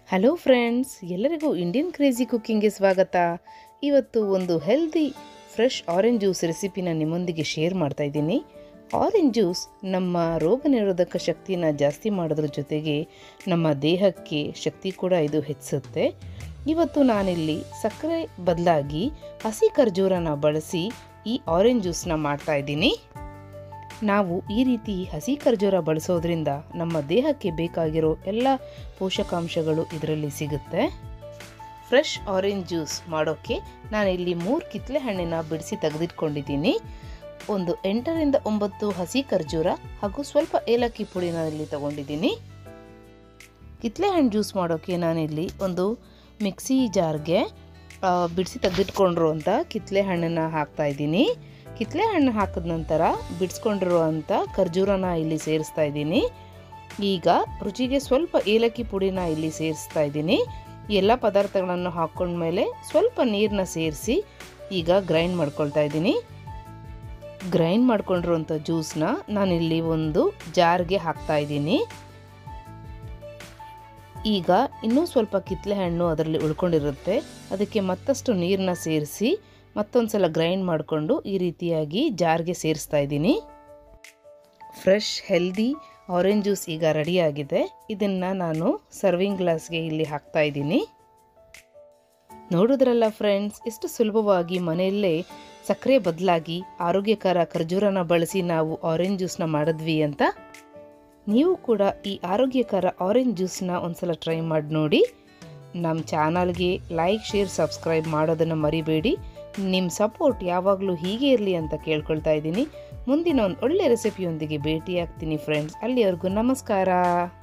hello friends ಎಲ್ಲರಿಗೂ Indian crazy ಕುಕ್ಕಿಂಗ್ಗೆ ಸ್ವಾಗತ ಇವತ್ತು ಒಂದು ಹೆಲ್ದಿ ಫ್ರೆಶ್ ಆರೆಂಜ್ ಜ್ಯೂಸ್ ರೆಸಿಪಿನ ನಿಮ್ಮೊಂದಿಗೆ ಶೇರ್ ಮಾಡ್ತಾ ಇದ್ದೀನಿ ಆರೆಂಜ್ ಜ್ಯೂಸ್ ನಮ್ಮ ರೋಗ ನಿರೋಧಕ ಶಕ್ತಿನ ಜಾಸ್ತಿ ಮಾಡೋದ್ರ ಜೊತೆಗೆ ನಮ್ಮ ದೇಹಕ್ಕೆ ಶಕ್ತಿ ಕೂಡ ಇದು ಹೆಚ್ಚಿಸುತ್ತೆ ಇವತ್ತು ನಾನಿಲ್ಲಿ ಸಕ್ಕರೆ ಬದಲಾಗಿ ಹಸಿ ಖರ್ಜೂರನ ಬಳಸಿ ಈ ಆರೆಂಜ್ ಜ್ಯೂಸ್ನ ಮಾಡ್ತಾ ಇದ್ದೀನಿ ನಾವು ಈ ರೀತಿ ಹಸಿ ಖರ್ಜೂರ ಬಳಸೋದ್ರಿಂದ ನಮ್ಮ ದೇಹಕ್ಕೆ ಬೇಕಾಗಿರೋ ಎಲ್ಲ ಪೋಷಕಾಂಶಗಳು ಇದರಲ್ಲಿ ಸಿಗುತ್ತೆ ಫ್ರೆಶ್ ಆರೆಂಜ್ ಜ್ಯೂಸ್ ಮಾಡೋಕ್ಕೆ ನಾನಿಲ್ಲಿ ಮೂರು ಕಿತ್ತಲೆ ಹಣ್ಣಿನ ಬಿಡಿಸಿ ತೆಗೆದಿಟ್ಕೊಂಡಿದ್ದೀನಿ ಒಂದು ಎಂಟರಿಂದ ಒಂಬತ್ತು ಹಸಿ ಖರ್ಜೂರ ಹಾಗೂ ಸ್ವಲ್ಪ ಏಲಕ್ಕಿ ಪುಡಿನ ಇಲ್ಲಿ ತಗೊಂಡಿದ್ದೀನಿ ಕಿತ್ತಲೆ ಹಣ್ಣು ಜ್ಯೂಸ್ ಮಾಡೋಕ್ಕೆ ನಾನಿಲ್ಲಿ ಒಂದು ಮಿಕ್ಸಿ ಜಾರ್ಗೆ ಬಿಡಿಸಿ ತೆಗೆದಿಟ್ಕೊಂಡಿರುವಂಥ ಕಿತ್ತಲೆ ಹಣ್ಣನ್ನು ಹಾಕ್ತಾ ಇದ್ದೀನಿ ಕಿತ್ತಲೆ ಹಣ್ಣು ಹಾಕಿದ ನಂತರ ಬಿಡಿಸ್ಕೊಂಡಿರುವಂಥ ಖರ್ಜೂರನ ಇಲ್ಲಿ ಸೇರಿಸ್ತಾ ಇದ್ದೀನಿ ಈಗ ರುಚಿಗೆ ಸ್ವಲ್ಪ ಏಲಕ್ಕಿ ಪುಡಿನ ಇಲ್ಲಿ ಸೇರಿಸ್ತಾ ಇದ್ದೀನಿ ಎಲ್ಲ ಪದಾರ್ಥಗಳನ್ನು ಹಾಕ್ಕೊಂಡ್ಮೇಲೆ ಸ್ವಲ್ಪ ನೀರನ್ನ ಸೇರಿಸಿ ಈಗ ಗ್ರೈಂಡ್ ಮಾಡ್ಕೊಳ್ತಾ ಇದ್ದೀನಿ ಗ್ರೈಂಡ್ ಮಾಡ್ಕೊಂಡಿರುವಂಥ ಜ್ಯೂಸ್ನ ನಾನಿಲ್ಲಿ ಒಂದು ಜಾರ್ಗೆ ಹಾಕ್ತಾ ಇದ್ದೀನಿ ಈಗ ಇನ್ನೂ ಸ್ವಲ್ಪ ಕಿತ್ತಲೆ ಹಣ್ಣು ಅದರಲ್ಲಿ ಉಳ್ಕೊಂಡಿರುತ್ತೆ ಅದಕ್ಕೆ ಮತ್ತಷ್ಟು ನೀರನ್ನ ಸೇರಿಸಿ ಮತ್ತೊಂದು ಸಲ ಗ್ರೈಂಡ್ ಮಾಡಿಕೊಂಡು ಈ ರೀತಿಯಾಗಿ ಜಾರ್ಗೆ ಸೇರಿಸ್ತಾ ಇದ್ದೀನಿ ಫ್ರೆಶ್ ಹೆಲ್ದಿ ಆರೆಂಜ್ ಜ್ಯೂಸ್ ಈಗ ರೆಡಿಯಾಗಿದೆ ಇದನ್ನು ನಾನು ಸರ್ವಿಂಗ್ ಗ್ಲಾಸ್ಗೆ ಇಲ್ಲಿ ಹಾಕ್ತಾ ಇದ್ದೀನಿ ನೋಡಿದ್ರಲ್ಲ ಫ್ರೆಂಡ್ಸ್ ಎಷ್ಟು ಸುಲಭವಾಗಿ ಮನೆಯಲ್ಲೇ ಸಕ್ಕರೆ ಬದಲಾಗಿ ಆರೋಗ್ಯಕರ ಖರ್ಜೂರನ ಬಳಸಿ ನಾವು ಆರೆಂಜ್ ಜ್ಯೂಸ್ನ ಮಾಡಿದ್ವಿ ಅಂತ ನೀವು ಕೂಡ ಈ ಆರೋಗ್ಯಕರ ಆರೆಂಜ್ ಜ್ಯೂಸ್ನ ಒಂದ್ಸಲ ಟ್ರೈ ಮಾಡಿ ನೋಡಿ ನಮ್ಮ ಚಾನಲ್ಗೆ ಲೈಕ್ ಶೇರ್ ಸಬ್ಸ್ಕ್ರೈಬ್ ಮಾಡೋದನ್ನು ಮರಿಬೇಡಿ ನಿಮ್ಮ ಸಪೋರ್ಟ್ ಯಾವಾಗಲೂ ಹೀಗೆ ಇರಲಿ ಅಂತ ಕೇಳ್ಕೊಳ್ತಾ ಇದ್ದೀನಿ ಮುಂದಿನ ಒಂದು ಒಳ್ಳೆ ರೆಸಿಪಿಯೊಂದಿಗೆ ಭೇಟಿ ಆಗ್ತೀನಿ ಫ್ರೆಂಡ್ಸ್ ಅಲ್ಲಿವರೆಗೂ ನಮಸ್ಕಾರ